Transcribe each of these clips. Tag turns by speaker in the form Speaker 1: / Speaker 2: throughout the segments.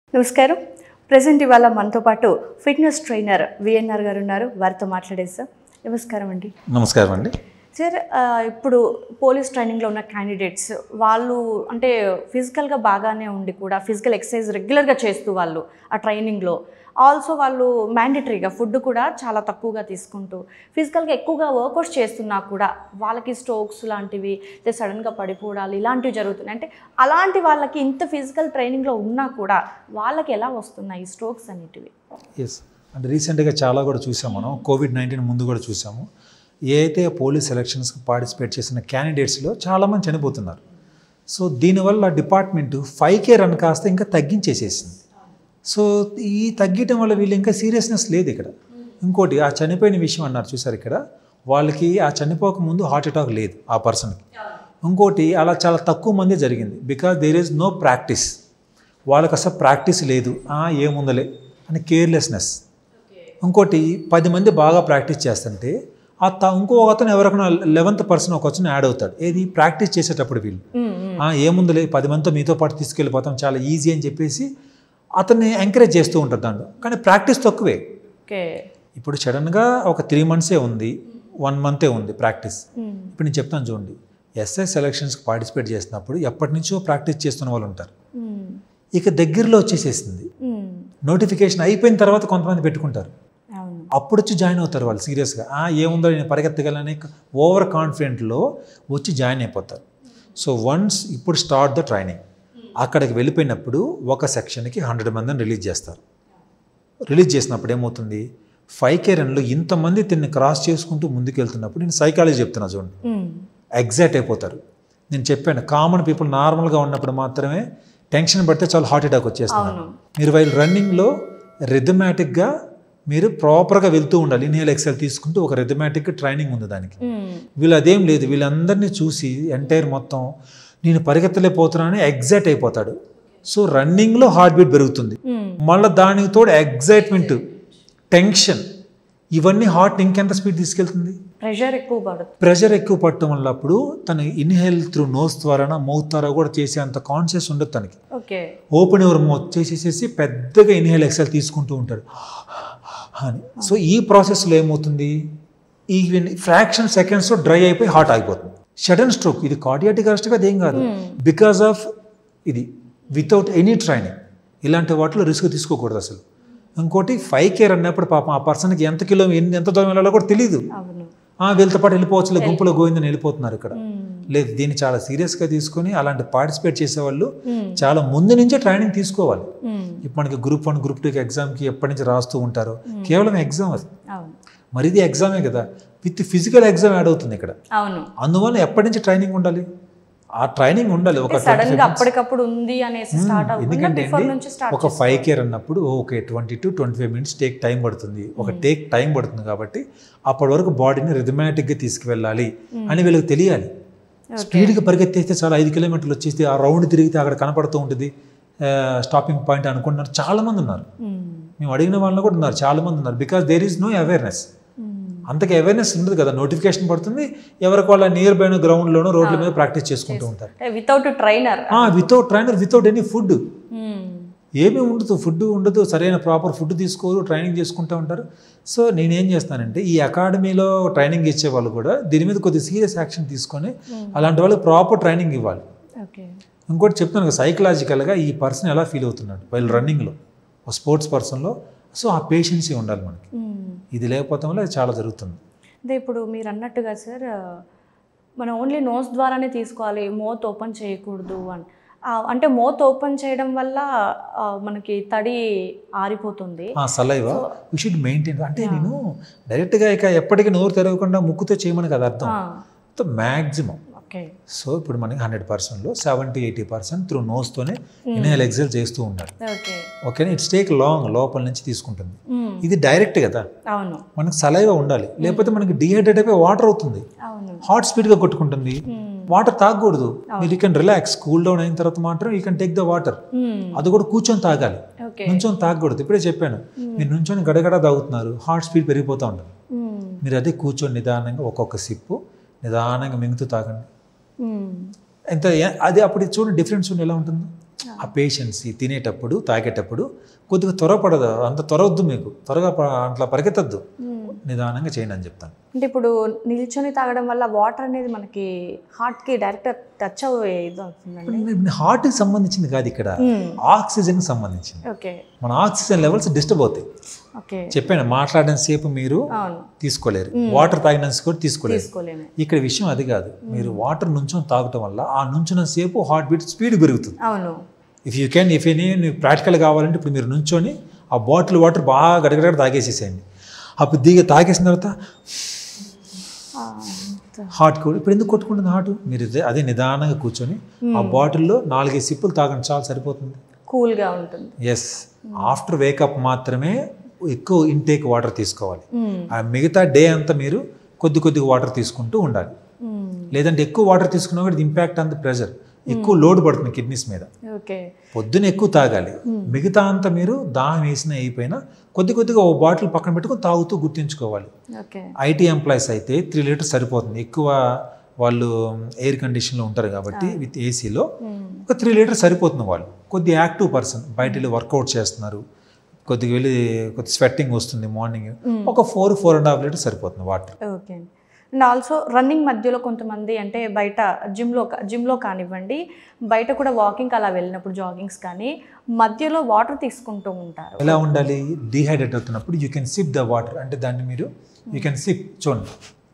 Speaker 1: నమస్కారం ప్రజెంట్ ఇవాళ మనతో పాటు ఫిట్నెస్ ట్రైనర్ విఎన్ఆర్ గారు ఉన్నారు వారితో మాట్లాడేస్తాం నమస్కారం అండి
Speaker 2: నమస్కారం అండి
Speaker 1: సార్ ఆ, ఇప్పుడు పోలీస్ ట్రైనింగ్లో ఉన్న క్యాండిడేట్స్ వాళ్ళు అంటే ఫిజికల్గా బాగానే ఉండి కూడా ఫిజికల్ ఎక్సర్సైజ్ రెగ్యులర్గా చేస్తూ వాళ్ళు ఆ ట్రైనింగ్లో ఆల్సో వాళ్ళు మ్యాండేటరీగా ఫుడ్ కూడా చాలా తక్కువగా తీసుకుంటూ ఫిజికల్గా ఎక్కువగా వర్కౌట్స్ చేస్తున్నా కూడా వాళ్ళకి స్ట్రోక్స్ లాంటివి లేదా సడన్గా పడిపోవడాలు ఇలాంటివి జరుగుతున్నాయి అంటే అలాంటి వాళ్ళకి ఇంత ఫిజికల్ ట్రైనింగ్లో ఉన్నా కూడా వాళ్ళకి ఎలా వస్తున్నాయి ఈ స్ట్రోక్స్ అనేటివి
Speaker 2: ఎస్ అంటే రీసెంట్గా చాలా కూడా చూసాం మనం కోవిడ్ నైన్టీన్ ముందు కూడా చూసాము ఏ అయితే పోలీస్ ఎలక్షన్స్కి పార్టిసిపేట్ చేసిన క్యాండిడేట్స్లో చాలామంది చనిపోతున్నారు సో దీనివల్ల డిపార్ట్మెంట్ ఫైవ్ కే రన్ కాస్త ఇంకా తగ్గించేసేసింది సో ఈ తగ్గటం వల్ల వీళ్ళు ఇంకా సీరియస్నెస్ లేదు ఇక్కడ ఇంకోటి ఆ చనిపోయిన విషయం అన్నారు చూసారు ఇక్కడ వాళ్ళకి ఆ చనిపోక ముందు హార్ట్ అటాక్ లేదు ఆ పర్సన్కి ఇంకోటి అలా చాలా తక్కువ మంది జరిగింది because there is no practice వాళ్ళకి అసలు ప్రాక్టీస్ లేదు "ఆ, ఏముందలే అని కేర్లెస్నెస్ ఇంకోటి పది మంది బాగా ప్రాక్టీస్ చేస్తుంటే ఆ త ఇంకో అతను ఎవరికైనా లెవెంత్ పర్సన్ ఒక వచ్చిన యాడ్ అవుతాడు ఏది ప్రాక్టీస్ చేసేటప్పుడు వీళ్ళు "ఆ, ఏముందిలే పది మందితో మీతో పాటు తీసుకెళ్ళిపోతాం చాలా ఈజీ అని చెప్పేసి అతన్ని ఎంకరేజ్ చేస్తూ ఉంటారు దాంట్లో కానీ ప్రాక్టీస్ తక్కువే
Speaker 1: ఓకే
Speaker 2: ఇప్పుడు సడన్గా ఒక త్రీ మంత్సే ఉంది వన్ మంతే ఉంది ప్రాక్టీస్ ఇప్పుడు నేను చెప్తాను చూడండి ఎస్ఐ సెలక్షన్స్కి పార్టిసిపేట్ చేసినప్పుడు ఎప్పటి నుంచో ప్రాక్టీస్ చేస్తున్న వాళ్ళు ఉంటారు ఇక దగ్గరలో వచ్చేసేసింది నోటిఫికేషన్ అయిపోయిన తర్వాత కొంతమంది పెట్టుకుంటారు
Speaker 1: అవును
Speaker 2: అప్పుడు వచ్చి జాయిన్ అవుతారు వాళ్ళు సీరియస్గా "ఆ, ఏముందో నేను పరిగెత్తగలని ఓవర్ కాన్ఫిడెంట్లో వచ్చి జాయిన్ అయిపోతారు సో వన్స్ ఇప్పుడు స్టార్ట్ ద ట్రైనింగ్ అక్కడికి వెళ్ళిపోయినప్పుడు ఒక సెక్షన్కి హండ్రెడ్ మందిని రిలీజ్ చేస్తారు రిలీజ్ చేసినప్పుడు ఏమవుతుంది ఫైవ్ కే రన్లో ఇంతమంది తిన్ని క్రాస్ చేసుకుంటూ ముందుకు వెళ్తున్నప్పుడు నేను సైకాలజీ చెప్తున్నా చూడండి ఎగ్జైట్ అయిపోతారు నేను చెప్పాను కామన్ పీపుల్ నార్మల్గా ఉన్నప్పుడు మాత్రమే టెన్షన్ పడితే చాలా హార్ట్ అటాక్ వచ్చేస్తున్నారు మీరు వైల్ రన్నింగ్లో రిథమాటిక్గా మీరు ప్రాపర్గా వెళ్తూ ఉండాలి ఇన్హేల్ ఎక్సెల్ తీసుకుంటూ ఒక రిథమాటిక్ ట్రైనింగ్ ఉంది దానికి వీళ్ళు అదేం లేదు వీళ్ళందరినీ చూసి ఎంటైర్ మొత్తం నేను పరిగెత్తలేకపోతున్నానని ఎగ్జైట్ అయిపోతాడు సో రన్నింగ్లో హార్ట్ బీట్ పెరుగుతుంది మళ్ళీ దానికి తోడు ఎగ్జైట్మెంట్ టెన్షన్ ఇవన్నీ హార్ట్ ఇంకెంత స్పీడ్ తీసుకెళ్తుంది
Speaker 1: ప్రెషర్ ఎక్కువ పడుతుంది
Speaker 2: ప్రెషర్ ఎక్కువ పట్టడం వల్ల అప్పుడు తను ఇన్హేల్ త్రూ నోస్ ద్వారా మౌత్ ద్వారా కూడా చేసే అంత కాన్షియస్ ఉండదు తనకి
Speaker 1: ఓకే
Speaker 2: ఓపెన్ యువర్ మౌత్ చేసేసేసి పెద్దగా ఇన్హేల్ ఎక్సెల్ తీసుకుంటూ ఉంటాడు అని సో ఈ ప్రాసెస్లో ఏమవుతుంది ఈవెన్ ఫ్రాక్షన్ సెకండ్స్లో డ్రై అయిపోయి హార్ట్ ఆగిపోతుంది సడన్ స్ట్రోక్ ఇది కార్డియాటిక్ అరెస్ట్ అది ఏం కాదు బికాస్ ఆఫ్ ఇది వితౌట్ ఎనీ ట్రైనింగ్ ఇలాంటి వాటిలో రిస్క్ తీసుకోకూడదు అసలు ఇంకోటి ఫైవ్ కేర్ అన్నప్పుడు పాపం ఆ పర్సన్కి ఎంత కిలో ఎన్ని ఎంత దూరం వెళ్ళాలో కూడా తెలియదు
Speaker 1: అవును
Speaker 2: ఆ, వీళ్ళతో పాటు వెళ్ళిపోవచ్చు గుంపులో గోవిందని వెళ్ళిపోతున్నారు ఇక్కడ లేదు దీన్ని చాలా సీరియస్గా తీసుకొని అలాంటి పార్టిసిపేట్ చేసేవాళ్ళు చాలా ముందు నుంచే ట్రైనింగ్ తీసుకోవాలి ఇప్పుడు మనకి గ్రూప్ వన్ గ్రూప్ టూకి ఎగ్జామ్కి ఎప్పటి నుంచి రాస్తూ ఉంటారో కేవలం ఎగ్జామ్ అది
Speaker 1: అవును
Speaker 2: మరి ఇది ఎగ్జామే కదా విత్ ఫిజికల్ ఎగ్జామ్ యాడ్ అవుతుంది ఇక్కడ
Speaker 1: అవును
Speaker 2: అందువల్ల ఎప్పటి నుంచి ట్రైనింగ్ ఉండాలి ఆ ట్రైనింగ్ ఉండాలి ఒక
Speaker 1: సడన్ గా అప్పటికప్పుడు ఉంది అనేసి స్టార్ట్ అవుతుంది
Speaker 2: ఎందుకంటే
Speaker 1: బిఫోర్
Speaker 2: అండి
Speaker 1: నుంచి స్టార్ట్
Speaker 2: ఒక ఫైవ్ కేర్ అన్నప్పుడు okay twenty two twenty five minutes take time పడుతుంది ఒక టేక్ టైం పడుతుంది కాబట్టి అప్పటి వరకు బాడీని రిథమాటిక్గా తీసుకువెళ్ళాలి అని వీళ్ళకి తెలియాలి స్పీడ్గా పరిగెత్తేస్తే చాలా ఐదు కిలోమీటర్లు వచ్చేస్తే ఆ రౌండ్ తిరిగితే అక్కడ కనపడుతూ ఉంటుంది స్టాపింగ్ పాయింట్ అనుకుంటున్నారు చాలా మంది ఉన్నారు మేము అడిగిన వాళ్ళు కూడా ఉన్నారు చాలా మంది ఉన్నారు because there is no awareness అంతకి అవేర్నెస్ ఉండదు కదా నోటిఫికేషన్ పడుతుంది ఎవరికి వాళ్ళ నియర్ బై గ్రౌండ్లోనో రోడ్ల మీద ప్రాక్టీస్ చేసుకుంటూ ఉంటారు
Speaker 1: without trainer
Speaker 2: without trainer without any food ఏమీ ఉండదు ఫుడ్ ఉండదు సరైన ప్రాపర్ ఫుడ్ తీసుకోరు ట్రైనింగ్ చేసుకుంటూ ఉంటారు సో నేనేం చేస్తానంటే ఈ అకాడమీలో ట్రైనింగ్ ఇచ్చే వాళ్ళు కూడా దీని మీద కొద్దిగా సీరియస్ యాక్షన్ తీసుకొని అలాంటి వాళ్ళకి ప్రాపర్ ట్రైనింగ్ ఇవ్వాలి
Speaker 1: ఓకే
Speaker 2: ఇంకోటి చెప్తాను కదా సైకలాజికల్గా ఈ పర్సన్ ఎలా ఫీల్ అవుతున్నాడు వైల్ రన్నింగ్లో ఒక స్పోర్ట్స్ పర్సన్లో సో ఆ పేషెన్సీ ఉండాలి మనకి ఇది లేకపోతే వల్ల ఇది చాలా జరుగుతుంది
Speaker 1: అదే ఇప్పుడు మీరు అన్నట్టుగా సార్ మనం ఓన్లీ నోస్ ద్వారానే తీసుకోవాలి మోత్ ఓపెన్ చేయకూడదు అని ఆ, అంటే మోత్ ఓపెన్ చేయడం వల్ల ఆ, మనకి తడి ఆరిపోతుంది
Speaker 2: ఆ సలైవా యూ షుడ్ మెయింటైన్ అంటే నేను డైరెక్ట్గా ఇక ఎప్పటికీ నోరు తెరవకుండా ముక్కుతో చేయమని కదా అర్థం మ్యాక్సిమం
Speaker 1: ఓకే
Speaker 2: సో ఇప్పుడు మనకి హండ్రెడ్ పర్సెంట్లో సెవెంటీ ఎయిటీ పర్సెంట్ త్రూ నోస్తోనే ఇన్హేల్ ఎక్సెల్ చేస్తూ ఉండాలి
Speaker 1: ఓకే
Speaker 2: ఓకేనా ఇట్స్ టేక్ లాంగ్ లోపల నుంచి తీసుకుంటుంది ఇది డైరెక్ట్ కదా
Speaker 1: అవును
Speaker 2: మనకు సలైవా ఉండాలి లేకపోతే మనకి డిహైడ్రేట్ అయిపోయి వాటర్ అవుతుంది
Speaker 1: అవును
Speaker 2: హాట్ స్పీడ్గా కొట్టుకుంటుంది వాటర్ తాగకూడదు మీరు you can relax cool down అయిన తర్వాత మాత్రం you can take the water అది కూడా కూర్చొని తాగాలి
Speaker 1: ఓకే
Speaker 2: నుంచొని తాగకూడదు ఇప్పుడే చెప్పాను మీరు నుంచొని గడగడ తాగుతున్నారు హార్ట్ స్పీడ్ పెరిగిపోతూ ఉంటుంది మీరు అదే కూర్చొని నిదానంగా ఒక్కొక్క సిప్పు నిదానంగా మింగుతూ తాగండి ఎంత ఏ- అది అప్పుడు చూడండి డిఫరెన్స్ చూడండి ఎలా ఉంటుంది ఆ పేషెన్సీ తినేటప్పుడు తాగేటప్పుడు కొద్దిగా త్వరపడదు అంత త్వరవద్దు మీకు త్వరగా ప- అట్లా పరిగెత్తద్దు నిదానంగా చేయండి అని చెప్తాను
Speaker 1: అంటే ఇప్పుడు నిల్చొని తాగడం వల్ల వాటర్ అనేది మనకి హార్ట్కి డైరెక్ట్ టచ్ అయ్యే ఇది అవుతుందండి
Speaker 2: హార్ట్కి సంబంధించింది కాదు ఇక్కడ ఆక్సిజన్కి సంబంధించింది
Speaker 1: ఓకే
Speaker 2: మన ఆక్సిజన్ లెవెల్స్ డిస్టర్బ్ అవుతాయి
Speaker 1: ఓకే
Speaker 2: చెప్పాను మాట్లాడిన సేపు మీరు
Speaker 1: అవును
Speaker 2: తీసుకోలేరు వాటర్ తాగినంత కూడా తీసుకోలేరు
Speaker 1: తీసుకోలేము
Speaker 2: ఇక్కడ విషయం అది కాదు మీరు వాటర్ నుంచొని తాగటం వల్ల ఆ నుంచున్న సేపు హార్ట్ బీట్ స్పీడ్ పెరుగుతుంది
Speaker 1: అవును
Speaker 2: if you can if any practical కావాలంటే ఇప్పుడు మీరు నుంచొని ఆ బాటిల్ వాటర్ బాగా గడగడ తాగేసేసేయండి అప్పుడు దిగ తాగేసిన తర్వాత
Speaker 1: ఆ,
Speaker 2: హార్ట్ కూడా ఇప్పుడు ఎందుకు కొట్టుకుంటుంది హార్ట్ మీరు ఇదే- అదే నిదానంగా కూర్చొని ఆ బాటిల్లో నాలుగైదు సిప్పులు తాగండి చాలా సరిపోతుంది
Speaker 1: కూల్గా ఉంటుంది
Speaker 2: ఎస్ ఆఫ్టర్ వేకప్ మాత్రమే ఎక్కువ ఇంటేక్ వాటర్ తీసుకోవాలి
Speaker 1: మ్మ్.
Speaker 2: ఆ మిగతా డే అంతా మీరు కొద్ది కొద్దిగా వాటర్ తీసుకుంటూ ఉండాలి
Speaker 1: మ్మ్.
Speaker 2: లేదంటే ఎక్కువ వాటర్ తీసుకున్నా కూడా ఇంపాక్ట్ ఆన్ ద ప్రెషర్ ఎక్కువ లోడ్ పడుతుంది కిడ్నీస్ మీద
Speaker 1: ఓకే
Speaker 2: పొద్దున ఎక్కువ తాగాలి మిగతా అంతా మీరు దాహం వేసిన అయిపోయినా కొద్ది కొద్దిగా ఓ బాటిల్ పక్కన పెట్టుకొని తాగుతూ గుర్తుంచుకోవాలి
Speaker 1: ఓకే
Speaker 2: ఐటీ ఎంప్లాయీస్ అయితే త్రీ లీటర్స్ సరిపోతుంది ఎక్కువ వాళ్ళు ఎయిర్ కండిషన్లో ఉంటారు కాబట్టి విత్ ఏసీలో
Speaker 1: మ్మ్.
Speaker 2: ఒక త్రీ లీటర్స్ సరిపోతుంది వాళ్ళు కొద్ది యాక్టివ్ పర్సన్ బయట వెళ్ళి వర్కౌట్ చేస్తున్నారు కొద్దిగా వెళ్ళి కొద్ది స్వెట్టింగ్ వస్తుంది మార్నింగ్ ఒక four four and half litres సరిపోతుంది వాటర్
Speaker 1: ఓకే అండి అండ్ ఆల్సో రన్నింగ్ మధ్యలో కొంతమంది అంటే బయట జిమ్లో జిమ్లో కానివ్వండి బయట కూడా వాకింగ్ అలా వెళ్ళినప్పుడు జాగింగ్స్ కానీ మధ్యలో వాటర్ తీసుకుంటూ ఉంటారు
Speaker 2: ఎలా ఉండాలి డిహైడ్రేట్ అవుతున్నప్పుడు you can sip the water అంటే దాన్ని మీరు యూ కెన్ సిప్ చూడండి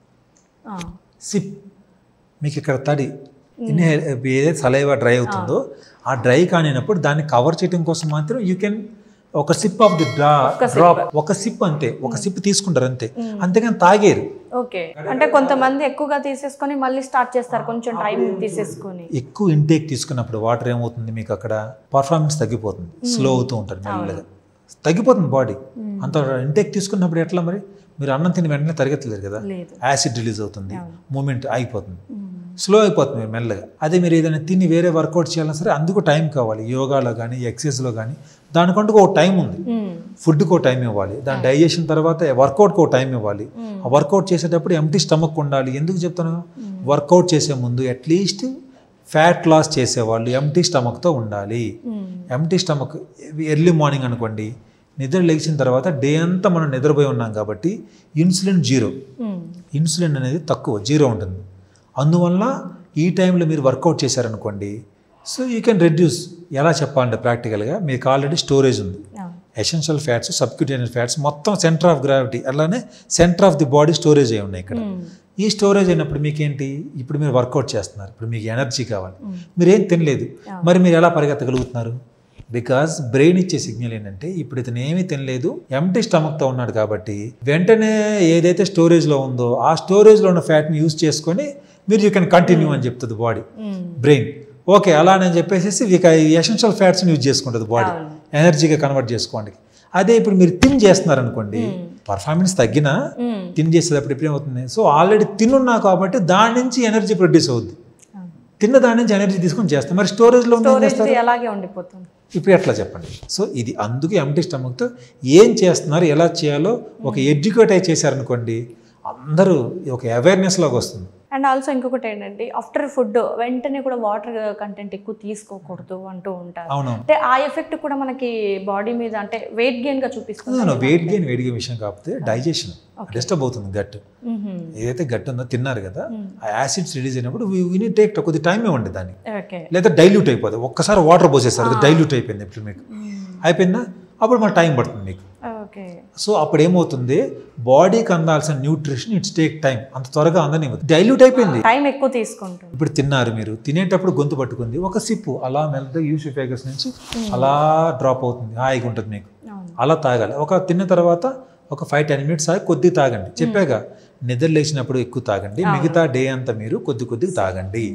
Speaker 1: ఆ,
Speaker 2: సిప్ మీకు ఇక్కడ తడి ఇన్హే ఏదైతే సలైవా డ్రై అవుతుందో ఆ డ్రై కానినప్పుడు దాన్ని కవర్ చేయడం కోసం మాత్రం యూ కెన్ ఒక sip of the draw drop ఒక సిప్ అంతే ఒక సిప్ తీసుకుంటారు అంతే అంతేగాని తాగేరు
Speaker 1: ఓకే అంటే కొంతమంది ఎక్కువగా తీసేసుకొని మళ్ళీ స్టార్ట్ చేస్తారు కొంచెం టైం తీసేసుకొని
Speaker 2: ఎక్కువ ఇంటేక్ తీసుకున్నప్పుడు వాటర్ ఏమవుతుంది మీకు అక్కడ పర్ఫార్మెన్స్ తగ్గిపోతుంది స్లో అవుతూ ఉంటారు మెల్లగా తగ్గిపోతుంది బాడీ అంత ఇంటేక్ తీసుకున్నప్పుడు ఎట్లా మరి మీరు అన్నం తిని వెంటనే తరగట్లేదు కదా
Speaker 1: లేదు
Speaker 2: యాసిడ్ రిలీజ్ అవుతుంది మూమెంట్ ఆగిపోతుంది స్లో అయిపోతుంది మీరు మెల్లగా అదే మీరు ఏదైనా తిని వేరే వర్కౌట్ చేయాలన్నా సరే అందుకు టైం కావాలి యోగాలో కానీ ఎక్సర్సైజ్లో కానీ దానికంటూ ఒక టైం ఉంది
Speaker 1: మ్మ్.
Speaker 2: ఫుడ్కి ఒక టైం ఇవ్వాలి దాని డైజెషన్ తర్వాత వర్కౌట్కి ఒక టైం ఇవ్వాలి ఆ వర్కౌట్ చేసేటప్పుడు ఎంటీ స్టమక్ ఉండాలి ఎందుకు చెప్తాను వర్కౌట్ చేసే ముందు అట్లీస్ట్ ఫ్యాట్ లాస్ చేసేవాళ్ళు ఎంటీ స్టమక్తో ఉండాలి
Speaker 1: మ్మ్.
Speaker 2: ఎంటీ స్టమక్ ఎర్లీ మార్నింగ్ అనుకోండి నిద్ర లేచిన తర్వాత డే అంతా మనం నిద్రపోయి ఉన్నాం కాబట్టి ఇన్సులిన్ జీరో
Speaker 1: మ్మ్.
Speaker 2: ఇన్సులిన్ అనేది తక్కువ జీరో ఉంటుంది అందువల్ల ఈ టైంలో మీరు వర్కౌట్ చేశారనుకోండి సో యూ కెన్ రెడ్యూస్ ఎలా చెప్పాలంటే ప్రాక్టికల్గా మీకు ఆల్రెడీ స్టోరేజ్ ఉంది
Speaker 1: అవును.
Speaker 2: ఎసెన్షియల్ ఫ్యాట్స్ సబ్క్యూటేనియస్ ఫ్యాట్స్ మొత్తం సెంటర్ ఆఫ్ గ్రావిటీ అలానే centre of the body storage అయి ఉన్నాయి ఇక్కడ
Speaker 1: మ్మ్.
Speaker 2: ఈ స్టోరేజ్ అయినప్పుడు మీకేంటి ఇప్పుడు మీరు వర్కౌట్ చేస్తున్నారు ఇప్పుడు మీకు ఎనర్జీ కావాలి మీరు ఏం తినలేదు మరి మీరు ఎలా పరిగెత్తగలుగుతున్నారు బికాస్ బ్రెయిన్ ఇచ్చే సిగ్నల్ ఏంటంటే ఇప్పుడు ఇతను ఏమీ తినలేదు ఎంటీ స్టమక్తో ఉన్నాడు కాబట్టి వెంటనే ఏదైతే స్టోరేజ్లో ఉందో ఆ స్టోరేజ్లో ఉన్న ఫ్యాట్ని యూజ్ చేసుకొని మీరు యూ కెన్ కంటిన్యూ అని చెప్తుంది బాడీ
Speaker 1: మ్మ్.
Speaker 2: బ్రెయిన్ ఓకే అలానే చెప్పేసి ఇక ఎసెన్షియల్ ఫ్యాట్స్ని యూజ్ చేసుకుంటుంది బాడీ
Speaker 1: అవును.
Speaker 2: ఎనర్జీగా కన్వర్ట్ చేసుకోండి అదే ఇప్పుడు మీరు తిన్ చేస్తున్నారు అనుకోండి పర్ఫార్మెన్స్ తగ్గినా
Speaker 1: మ్మ్.
Speaker 2: తిన్ చేసేటప్పుడు ఇప్పుడు ఏమవుతుంది సో ఆల్రెడీ తినున్నా కాబట్టి దాని నుంచి ఎనర్జీ ప్రొడ్యూస్ అవుద్ది
Speaker 1: అవును.
Speaker 2: తిన్న దాని నుంచి ఎనర్జీ తీసుకొని చేస్తాం మరి స్టోరేజ్లో ఉంది ఏం
Speaker 1: స్టోరేజ్
Speaker 2: చేస్తారు
Speaker 1: అలాగే ఉండిపోతుంది
Speaker 2: ఇప్పుడు ఎట్లా చెప్పండి సో ఇది అందుకే ఎంటీ స్టమక్తో ఏం చేస్తున్నారు ఎలా చేయాలో ఒక ఎడ్యుకేట్ అయి చేశారనుకోండి అందరూ ఒక అవేర్నెస్లోకి వస్తుంది
Speaker 1: అండ్ ఆల్సో ఇంకొకటి ఏంటంటే ఆఫ్టర్ ఫుడ్ వెంటనే కూడా వాటర్ కంటెంట్ ఎక్కువ తీసుకోకూడదు అంటూ ఉంటారు
Speaker 2: అవునవును
Speaker 1: అంటే ఆ ఎఫెక్ట్ కూడా మనకి బాడీ మీద అంటే వెయిట్ గెయిన్ గా చూపిస్తుంది
Speaker 2: వెయిట్ గెయిన్ వెయిట్ గెయిన్ విషయం కాకపోతే డైజెషన్ డిస్టర్బ్ అవుతుంది గట్
Speaker 1: మ్మ్.
Speaker 2: ఏదైతే గట్ ఉందో తిన్నారు కదా ఆ యాసిడ్స్ రిలీజ్ అయినప్పుడు విని టేక్ కొద్ది టైం ఇవ్వండి దాన్ని
Speaker 1: ఓకే
Speaker 2: లేదా డైల్యూట్ అయిపోతుంది ఒక్కసారి వాటర్ పోసేస్తారు అది డైల్యూట్ అయిపోయింది ఇప్పుడు మీకు అయిపోయిందా అప్పుడు మన టైం పడుతుంది మీకు
Speaker 1: ఓకే
Speaker 2: సో అప్పుడు ఏమవుతుంది బాడీకి అందాల్సిన న్యూట్రిషన్ ఇట్స్ టేక్ టైం అంత త్వరగా అందని డైల్యూట్ అయిపోయింది
Speaker 1: టైం ఎక్కువ తీసుకుంటుంది
Speaker 2: ఇప్పుడు తిన్నారు మీరు తినేటప్పుడు గొంతు పట్టుకుంది ఒక సిప్పు అలా మెల్లగా యూసిఫేగస్ నుంచి అలా డ్రాప్ అవుతుంది హాయిగా ఉంటుంది మీకు
Speaker 1: అవును
Speaker 2: అలా తాగాలి ఒక తిన్న తర్వాత ఒక ఫైవ్ టెన్ మినిట్స్ ఆగి కొద్ది తాగండి చెప్పాక నిద్ర లేచినప్పుడు ఎక్కువ తాగండి మిగతా డే అంతా మీరు కొద్ది కొద్దిగా తాగండి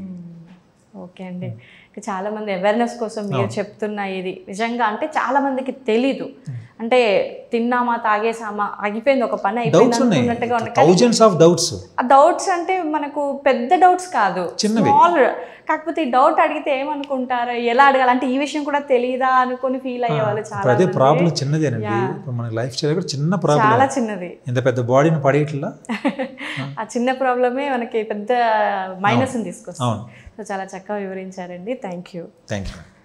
Speaker 1: ఓకే అండి ఇక చాలా మంది అవేర్నెస్ కోసం మీరు చెప్తున్న ఇది నిజంగా అంటే చాలా మందికి తెలీదు అంటే తిన్నామా తాగేసామా ఆగిపోయింది ఒక పని అయిపోయింది
Speaker 2: డౌట్స్ ఉన్నాయి
Speaker 1: అనుకున్నట్టుగా ఉన్నాయి
Speaker 2: థౌజండ్స్ ఆఫ్ డౌట్స్
Speaker 1: ఆ డౌట్స్ అంటే మనకు పెద్ద డౌట్స్ కాదు
Speaker 2: చిన్నవి.
Speaker 1: స్మాల్ కాకపోతే ఈ డౌట్ అడిగితే ఏమనుకుంటారు ఎలా అడగాలి అంటే ఈ విషయం కూడా తెలియదా అనుకొని ఫీల్ అయ్యే వాళ్ళు చాలా
Speaker 2: ఇప్పుడు అదే
Speaker 1: మంది.
Speaker 2: ప్రాబ్లం చిన్నదేనండి ఇప్పుడు మన లైఫ్ స్టైల్ కూడా చిన్న ప్రాబ్లం
Speaker 1: చాలా చిన్నది
Speaker 2: ఇంత పెద్ద బాడీని పడేయట్లా
Speaker 1: ఆ చిన్న ప్రాబ్లమే మనకి పెద్ద మైనస్ తీసుకొస్తుంది
Speaker 2: అవును
Speaker 1: సో చాలా చక్కగా వివరించారండి థ్యాంక్ యూ
Speaker 2: థ్యాంక్ యూ